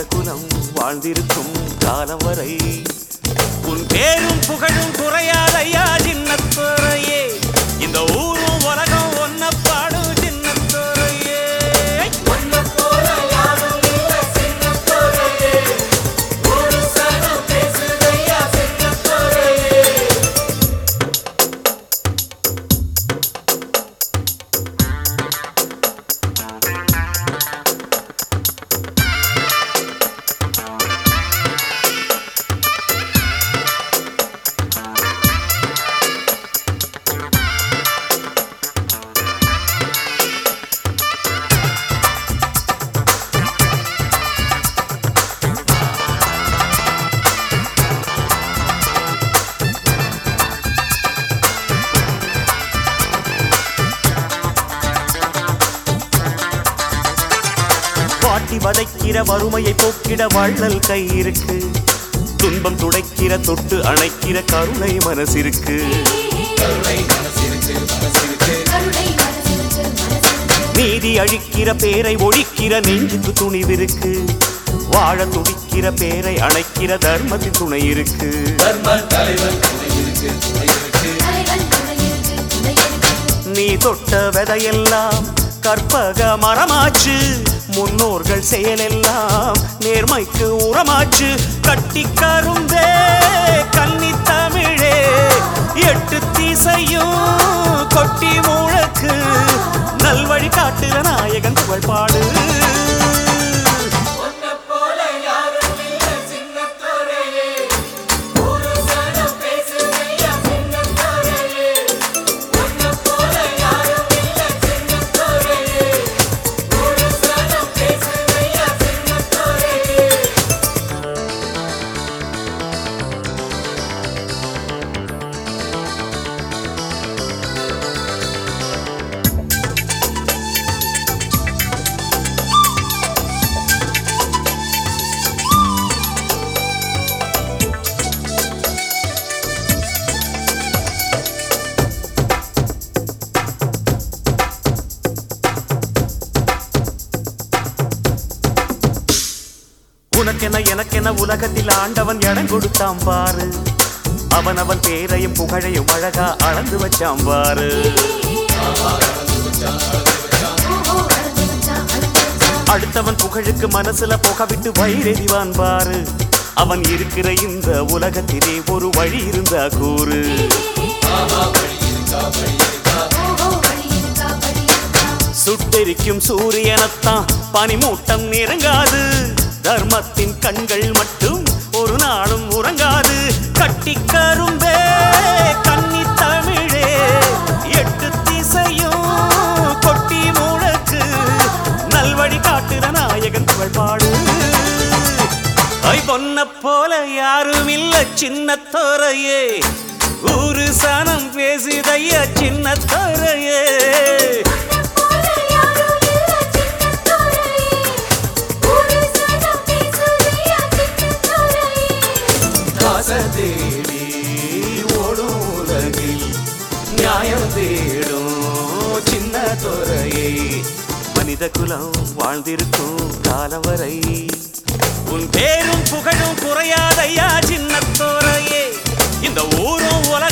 குலம் வாழ்ந்திருக்கும் காலம் வரை உன் பேரும் புகழும் குறையாதையா சின்னத்துறையே இந்த ஊரும் உலகம் ஒன்ன பாடும் சின்னத்துறையே வாட்டி வதைக்கிற வறுமையை போக்கிட வள்ளல் கை இருக்கு துன்பம் துடைக்கிற தொட்டு அணைக்கிற கருணை மனசிருக்கு கருணை மனசிருக்கு மனசிருக்கு நீதி அழிக்கிற பேரை ஒழிக்கிற நெஞ்சுக்கு துணிவிருக்கு வாழ துடிக்கிற பேரை அணைக்கிற தர்மத்தின் துணை இருக்கு தர்ம தலைவன் துணை இருக்கு துணை இருக்கு நீ தொட்ட விதையெல்லாம் கற்பக மரமாச்சு முன்னோர்கள் செயலெல்லாம் நேர்மைக்கு உரமாச்சு கட்டி கரும்பே கன்னி தமிழே எட்டு திசையும் கொட்டி முழக்கு நல்வழி காட்டுற நாயகன் புகழ் பாடு உனக்கென எனக்கென உலகத்தில் ஆண்டவன் இடம் கொடுத்தான் பாரு அவன் அவன் பேரையும் புகழையும் அழகா அளந்து வச்சான் பாரு அடுத்தவன் புகழுக்கு மனசுல புக விட்டு வயிறெறிவான் பாரு அவன் இருக்கிற இந்த உலகத்திலே ஒரு வழி இருந்தா கூறு சுட்டெரிக்கும் சூரியனத்தான் பனிமூட்டம் நெருங்காது தர்மத்தின் கண்கள் மட்டும் ஒரு நாளும் உறங்காது கட்டி கரும்பே கன்னி தமிழே எட்டு திசையும் கொட்டி முழக்கு நல்வழி காட்டுற நாயகன் புகழ் பாடு ஐ பொன்ன போல யாரும் இல்ல சின்ன தோரையே ஊரு சனம் பேசுதையா சின்ன தோரையே காச தேடி ஓடும் உலகில் நியாயம் தேடும் சின்ன துறையை மனித குலம் வாழ்ந்திருக்கும் காலம் வரை உன் பேரும் புகழும் குறையாதையா சின்ன துறையே இந்த ஊரும் உலகம்